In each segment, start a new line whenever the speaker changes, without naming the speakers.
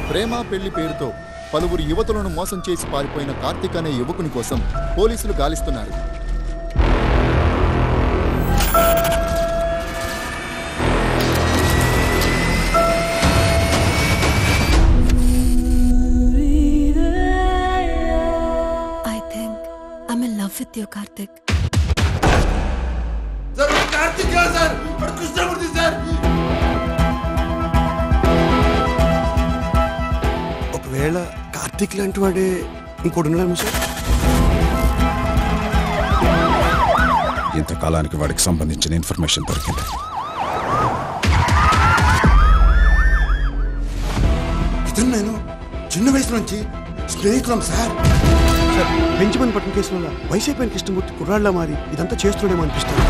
ప్రేమ పెళ్లి పేరుతో పలువురు యువతులను మోసం చేసి పారిపోయిన కార్తిక్ అనే యువకుని కోసం పోలీసులు గాలిస్తున్నారు
I think I'm in love with you Karthik
sir వాడు కార్తిక్ కాదు సార్ వాడు కృష్ణమూర్తి సార్
ఒకవేళ కార్తీక్ లాంటి వాడే ఇంకోటి ఉన్నాడేమో సార్
ఇంతకాలానికి వాడికి సంబంధించిన ఇన్ఫర్మేషన్ దొరికింది
ఇతను నేను చిన్న వయసు నుంచి స్నేహితులం సార్ సార్ బెంచమని పట్టిన కేసు వల్ల వయసు అయిపోయిన కృష్ణమూర్తి కుర్రాళ్ళ మారి ఇదంతా చేస్తున్నాడేమో అనిపిస్తుంది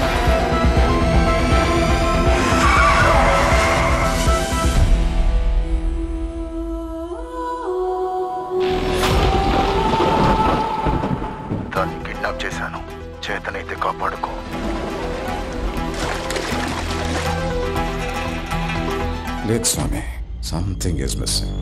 దాన్ని కిడ్నాప్ చేశాను చేతనైతే కాపాడుకో లేదు స్వామి సంథింగ్ ఇస్ మిస్సింగ్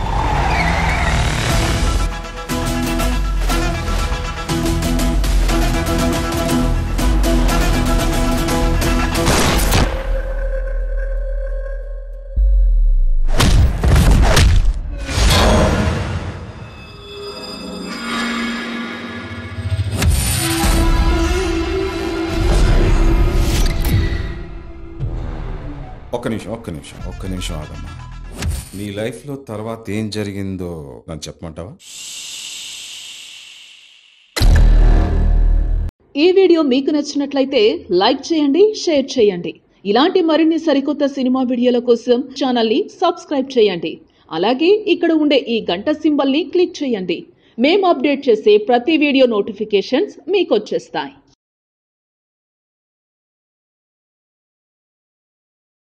ఒక్క నిమిషం ఒక్క నిమిషం ఒక్క నిమిషం ఆగమ్మా నీ లైఫ్లో తర్వాత ఏం జరిగిందో నాకు చెప్పమంటావా
ఈ వీడియో మీకు నచ్చినట్లయితే లైక్ చేయండి షేర్ చేయండి ఇలాంటి మరిన్ని సరికొత్త సినిమా వీడియోల కోసం ఛానల్ని సబ్స్క్రైబ్ చేయండి అలాగే ఇక్కడ ఉండే ఈ గంట సింబల్ని క్లిక్ చేయండి మేము అప్డేట్ చేసే ప్రతి వీడియో నోటిఫికేషన్స్ మీకు వచ్చేస్తాయి